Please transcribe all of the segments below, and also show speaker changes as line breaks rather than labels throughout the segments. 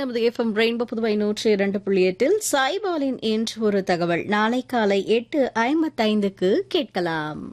நமது FM rainbow Puduvai நூற்றி இரண்டு புள்ளி எட்டில் சாய்பாலின் இன்று ஒரு தகவல் நாளை காலை எட்டு ஐம்பத்தைந்துக்கு கேட்கலாம்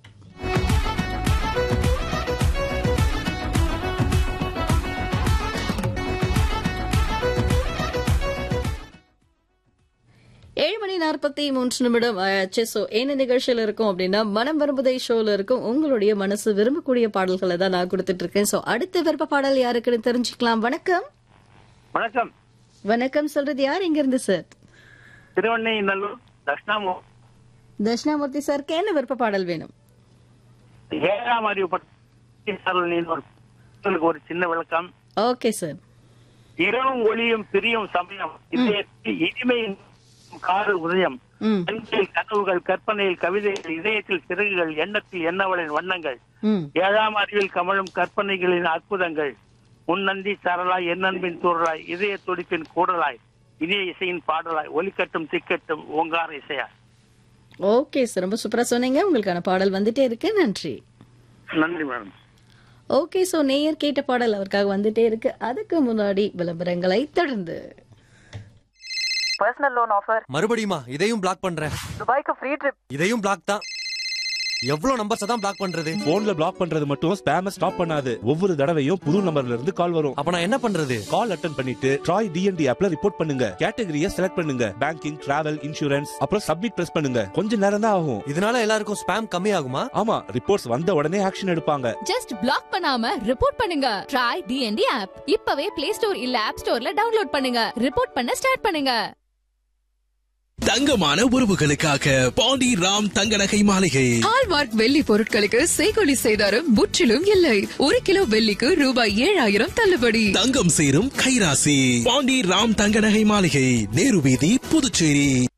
ஏழு மணி நாற்பத்தி மூன்று நிமிடம் ஆச்சு ஸோ என்ன நிகழ்ச்சியில் இருக்கும் அப்படின்னா மனம் விரும்புதை ஷோல இருக்கும் உங்களுடைய மனசு விரும்பக்கூடிய பாடல்களை தான் நான் கொடுத்துட்டு இருக்கேன் ஸோ அடுத்த விருப்ப பாடல் யாருக்குன்னு தெரிஞ்சுக்கலாம் வணக்கம்
வணக்கம்
வணக்கம் சொல்றது யார் இங்க இருந்து சார்
திருவண்ணைநல்லூர் தட்சிணாமூர்
தட்சிணாமூர்த்தி சாருக்கு என்ன விருப்ப பாடல் வேணும்
ஏழாம் அறிவு பற்றிய ஒரு ஒரு சின்ன விளக்கம்
ஓகே சார்
இரவும் ஒளியும் பிரியும் சமயம் இதயத்தில் இனிமை காதல் உதயம்
ம்
கண்களில் கனவுகள் கற்பனையில் கவிதைகள் இதயத்தில் சிறகுகள் எண்ணத்தில் எண்ணவளின் வண்ணங்கள்
ம்
ஏழாம் அறிவில் கமழும் கற்பனைகளின் அற்புதங்கள் முன்னந்தி சரலாய் எண்ணன்பின் தூரலாய் இதய துடிப்பின் கூடலாய் இனிய இசையின் பாடலாய் ஒலிக்கட்டும் திக்கட்டும் ஓங்கார இசையாய்
ஓகே சார் ரொம்ப சூப்பரா சொன்னீங்க உங்களுக்கான பாடல் வந்துட்டே இருக்கு நன்றி
நன்றி மேடம்
ஓகே சோ நேயர் கேட்ட பாடல் அவருக்காக வந்துட்டே இருக்கு அதுக்கு முன்னாடி விளம்பரங்களை தொடர்ந்து
பர்சனல் லோன் ஆஃபர்
மறுபடியுமா இதையும் பிளாக் பண்றேன்
துபாய்க்கு ஃப்ரீ ட்ரிப்
இதையும் பிளாக் தான் எவ்வளவு நம்பர்ஸ் தான் பிளாக் பண்றது
போன்ல பிளாக் பண்றது மட்டும் ஸ்பேம ஸ்டாப் பண்ணாது ஒவ்வொரு தடவையும் புது நம்பர்ல இருந்து கால் வரும்
அப்ப நான் என்ன பண்றது
கால் அட்டன் பண்ணிட்டு ட்ராய் டிஎன்டி ஆப்ல ரிப்போர்ட் பண்ணுங்க கேட்டகரியை செலக்ட் பண்ணுங்க பேங்கிங் டிராவல் இன்சூரன்ஸ் அப்புறம் சப்மிட் பிரஸ் பண்ணுங்க கொஞ்ச நேரம் தான் ஆகும்
இதனால எல்லாருக்கும் ஸ்பேம் கம்மி ஆகுமா
ஆமா ரிப்போர்ட்ஸ் வந்த உடனே ஆக்ஷன் எடுப்பாங்க
ஜஸ்ட் பிளாக் பண்ணாம ரிப்போர்ட் பண்ணுங்க ட்ரை டிஎன்டி ஆப் இப்பவே பிளே ஸ்டோர் இல்ல ஆப் ஸ்டோர்ல டவுன்லோட் பண்ணுங்க ரிப்போர்ட் பண்ண ஸ்டார்ட் பண்ணுங்க
தங்கமான உறவுகளுக்காக பாண்டி ராம் தங்க நகை மாளிகை
ஹால்மார்க் வெள்ளி பொருட்களுக்கு செய்கொலி செய்தாரும் முற்றிலும் இல்லை ஒரு கிலோ வெள்ளிக்கு ரூபாய் ஏழாயிரம் தள்ளுபடி
தங்கம் சேரும் கைராசி பாண்டி ராம் தங்க நகை மாளிகை நேரு வீதி புதுச்சேரி